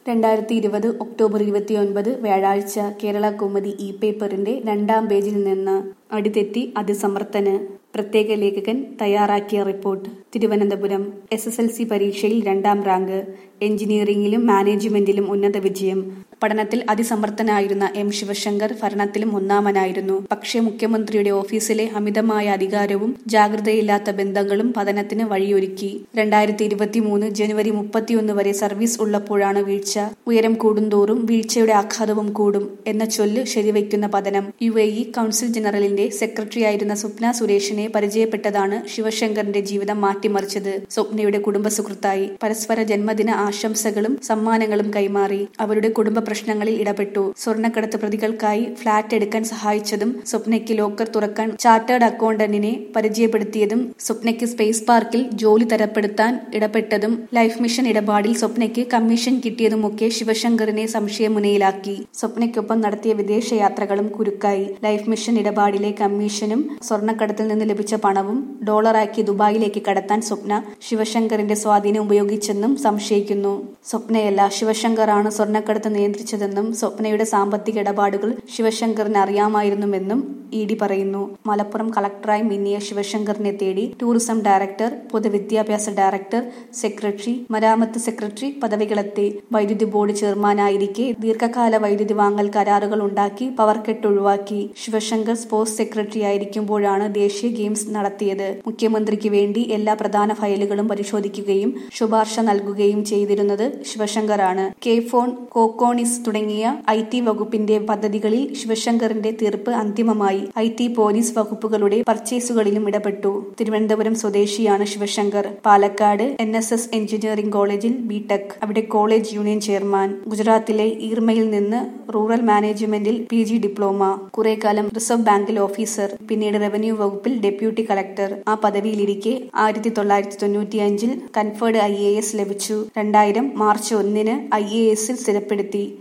രണ്ടായിരത്തി ഇരുപത് ഒക്ടോബർ ഇരുപത്തിയൊൻപത് വ്യാഴാഴ്ച കേരള കൗമുദി ഇ പേപ്പറിന്റെ രണ്ടാം പേജിൽ നിന്ന് അടിതെറ്റി അതിസമർത്ഥന് പ്രത്യേക ലേഖകൻ തയ്യാറാക്കിയ report Thiruvananthapuram S S L C പരീക്ഷയിൽ രണ്ടാം റാങ്ക് എഞ്ചിനീയറിംഗിലും മാനേജ്മെന്റിലും ഉന്നത വിജയം പഠനത്തിൽ അതിസമർത്ഥനായിരുന്ന എം ശിവശങ്കർ ഭരണത്തിലും ഒന്നാമനായിരുന്നു പക്ഷേ മുഖ്യമന്ത്രിയുടെ ഓഫീസിലെ അമിതമായ അധികാരവും ജാഗ്രതയില്ലാത്ത ബന്ധങ്ങളും പതനത്തിന് വഴിയൊരുക്കി രണ്ടായിരത്തി ഇരുപത്തിമൂന്ന് ജനുവരി മുപ്പത്തിയൊന്ന് വരെ സർവീസ് ഉള്ളപ്പോഴാണ് വീഴ്ച ഉയരം കൂടുന്തോറും വീഴ്ചയുടെ ആഘാതവും കൂടും എന്ന ചൊല്ല് ശരിവയ്ക്കുന്ന പതനം യു എ ഇ കൗൺസിൽ ജനറലിന്റെ സെക്രട്ടറിയായിരുന്ന സ്വപ്ന സുരേഷിനെ പരിചയപ്പെട്ടതാണ് ശിവശങ്കറിന്റെ ജീവിതം മാറ്റിമറിച്ചത് സ്വപ്നയുടെ കുടുംബ സുഹൃത്തായി പരസ്പര ജന്മദിന ആശംസകളും സമ്മാനങ്ങളും കൈമാറി അവരുടെ കുടുംബ പ്രശ്നങ്ങളിൽ ഇടപെട്ടു സ്വർണ്ണക്കടത്ത് പ്രതികൾക്കായി ഫ്ളാറ്റ് എടുക്കാൻ സഹായിച്ചതും സ്വപ്നയ്ക്ക് ലോക്കർ തുറക്കാൻ ചാർട്ടേഡ് അക്കൗണ്ടന്റിനെ പരിചയപ്പെടുത്തിയതും സ്വപ്നയ്ക്ക് സ്പേസ് പാർക്കിൽ ജോലി തരപ്പെടുത്താൻ ഇടപെട്ടതും ലൈഫ് മിഷൻ ഇടപാടിൽ സ്വപ്നയ്ക്ക് കമ്മീഷൻ കിട്ടിയതുമൊക്കെ ശിവശങ്കറിനെ സംശയമുനയിലാക്കി സ്വപ്നയ്ക്കൊപ്പം നടത്തിയ വിദേശയാത്രകളും കുരുക്കായി ലൈഫ് മിഷൻ ഇടപാടിലെ കമ്മീഷനും സ്വർണ്ണക്കടത്തിൽ നിന്ന് ലഭിച്ച പണവും ഡോളറാക്കി ദുബായിലേക്ക് കടത്താൻ സ്വപ്ന ശിവശങ്കറിന്റെ സ്വാധീനം ഉപയോഗിച്ചെന്നും സംശയിക്കുന്നു സ്വപ്നയല്ല ശിവശങ്കറാണ് സ്വർണ്ണക്കടത്ത് നിയന്ത്രിച്ചതെന്നും സ്വപ്നയുടെ സാമ്പത്തിക ഇടപാടുകൾ ശിവശങ്കറിന് അറിയാമായിരുന്നുവെന്നും ഇ ഡി പറയുന്നു മലപ്പുറം കളക്ടറായി മിന്നിയ ശിവശങ്കറിനെ തേടി ടൂറിസം ഡയറക്ടർ പൊതുവിദ്യാഭ്യാസ ഡയറക്ടർ സെക്രട്ടറി മരാമത്ത് സെക്രട്ടറി പദവികളെത്തി വൈദ്യുതി ബോർഡ് ചെയർമാനായിരിക്കെ ദീർഘകാല വൈദ്യുതി വാങ്ങൽ കരാറുകൾ ഉണ്ടാക്കി പവർ കെട്ട് ഒഴിവാക്കി ശിവശങ്കർ സ്പോർട്സ് സെക്രട്ടറി ആയിരിക്കുമ്പോഴാണ് ദേശീയ ഗെയിംസ് നടത്തിയത് മുഖ്യമന്ത്രിക്ക് വേണ്ടി എല്ലാ പ്രധാന ഫയലുകളും പരിശോധിക്കുകയും ശുപാർശ നൽകുകയും ചെയ്തിരുന്നത് ശിവശങ്കറാണ് കെ ഫോൺ കോക്കോണിസ് തുടങ്ങിയ ഐ ടി വകുപ്പിന്റെ പദ്ധതികളിൽ ശിവശങ്കറിന്റെ തീർപ്പ് അന്തിമമായി ഐ ടി പോലീസ് വകുപ്പുകളുടെ പർച്ചേസുകളിലും ഇടപെട്ടു തിരുവനന്തപുരം സ്വദേശിയാണ് Sivasankar Palakkad N S S engineering കോളേജിൽ ബിടെക് അവിടെ കോളേജ് യൂണിയൻ ചെയർമാൻ ഗുജറാത്തിലെ ഈർമയിൽ നിന്ന് റൂറൽ മാനേജ്മെന്റിൽ പി ജി ഡിപ്ലോമ കുറെ കാലം റിസർവ് ബാങ്കിൽ ഓഫീസർ പിന്നീട് റവന്യൂ വകുപ്പിൽ ഡെപ്യൂട്ടി കളക്ടർ ആ പദവിയിലിരിക്കെ ആയിരത്തി തൊള്ളായിരത്തി തൊണ്ണൂറ്റിയഞ്ചിൽ കൺഫേർഡ് ഐ എ എസ് ലഭിച്ചു രണ്ടായിരം മാർച്ച് ഒന്നിന് ഐ എ എസിൽ സ്ഥിരപ്പെടുത്തി